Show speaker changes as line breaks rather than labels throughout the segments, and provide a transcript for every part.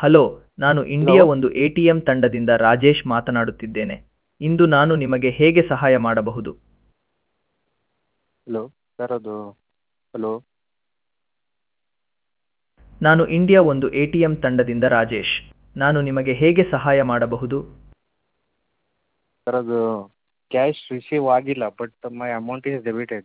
hello ನಾನು India ಒಂದು A T M ತಂಡದಿಂದ ರಾಜೇಶ್ ಮಾತನಾಡುತ್ತಿದ್ದೇನೆ ಇಂದು ನಾನು ನಿಮಗೆ ಹೇಗೆ ಸಹಾಯ ಮಾಡಬಹುದು
ಹಲೋ ಸರ್ ಅದು ಹಲೋ
ನಾನು ಇಂಡಿಯಾ ಒಂದು ಎ ಟಿ ಎಂ ತಂಡದಿಂದ ರಾಜೇಶ್ ನಾನು ನಿಮಗೆ ಹೇಗೆ ಸಹಾಯ ಮಾಡಬಹುದು
ಸರ್ ಅದು ಕ್ಯಾಶ್ ರಿಸೀವ್ ಆಗಿಲ್ಲ but my amount is debited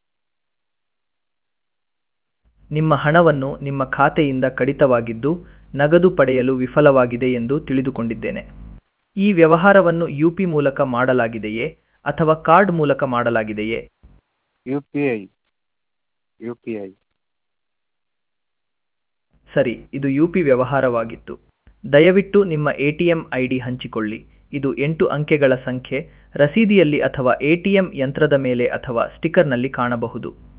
ನಿಮ್ಮ ಹಣವನ್ನು ನಿಮ್ಮ ಖಾತೆಯಿಂದ ಕಡಿತವಾಗಿದ್ದು ನಗದು ಪಡೆಯಲು ವಿಫಲವಾಗಿದೆ ಎಂದು ತಿಳಿದುಕೊಂಡಿದ್ದೇನೆ ಈ ವ್ಯವಹಾರವನ್ನು ಯು ಪಿ ಮೂಲಕ ಮಾಡಲಾಗಿದೆಯೇ ಅಥವಾ ಕಾರ್ಡ್ ಮೂಲಕ ಮಾಡಲಾಗಿದೆಯೇ
U P I U P I
ಸರಿ ಇದು ಯು ಪಿ ವ್ಯವಹಾರವಾಗಿತ್ತು ದಯವಿಟ್ಟು ನಿಮ್ಮ A T M I D ಹಂಚಿಕೊಳ್ಳಿ ಇದು ಎಂಟು ಅಂಕೆಗಳ ಸಂಖ್ಯೆ ರಸೀದಿಯಲ್ಲಿ ಅಥವಾ ಎ ಟಿ ಎಂ ಯಂತ್ರದ ಮೇಲೆ ಅಥವಾ ಸ್ಟಿಕ್ಕರ್ನಲ್ಲಿ ಕಾಣಬಹುದು